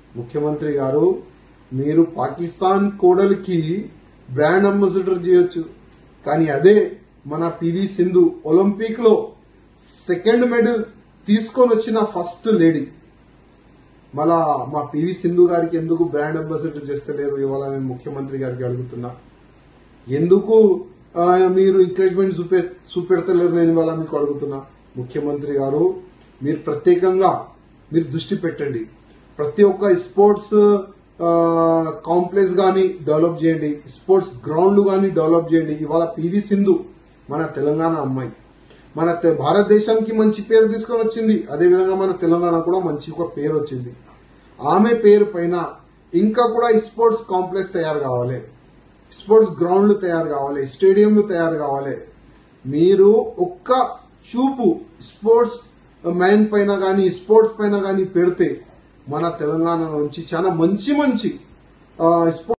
ముఖ్యమంత్రి గారు మీరు పాకిస్తాన్ కోడలికి బ్రాండ్ అంబాసిడర్ చేయొచ్చు కానీ అదే మన పివి సింధు ఒలింపిక్ లో సెకండ్ మెడల్ తీసుకొని వచ్చిన ఫస్ట్ లేడీ మళ్ళా మా పివి సింధు గారికి ఎందుకు బ్రాండ్ అంబాసిడర్ చేస్తలేరు ఇవాళ నేను ముఖ్యమంత్రి గారికి అడుగుతున్నా ఎందుకు ఆ, మీరు ఎంకరేజ్మెంట్ చూపే చూపెడతలేరు నేను ఇవాళ మీకు అడుగుతున్నా ముఖ్యమంత్రి గారు మీరు ప్రత్యేకంగా మీరు దృష్టి పెట్టండి ప్రతి ఒక్క స్పోర్ట్స్ కాంప్లెక్స్ గాని డెవలప్ చేయండి స్పోర్ట్స్ గ్రౌండ్ గాని డెవలప్ చేయండి ఇవాళ పివి సింధు మన తెలంగాణ అమ్మాయి మన తె- భారతదేశానికి మంచి పేరు తీసుకొని వచ్చింది అదేవిధంగా మన తెలంగాణ కూడా మంచి ఒక పేరు వచ్చింది ఆమె పేరు పైన ఇంకా కూడా స్పోర్ట్స్ కాంప్లెక్స్ తయారు కావాలి స్పోర్ట్స్ గ్రౌండ్లు తయారు కావాలి స్టేడియంలు తయారు కావాలి మీరు ఒక్క చూపు స్పోర్ట్స్ మ్యాన్ పైన కానీ స్పోర్ట్స్ పైన కానీ పెడితే మన తెలంగాణ నుంచి చాలా మంచి మంచి ఆ, స్పోర్ట్స్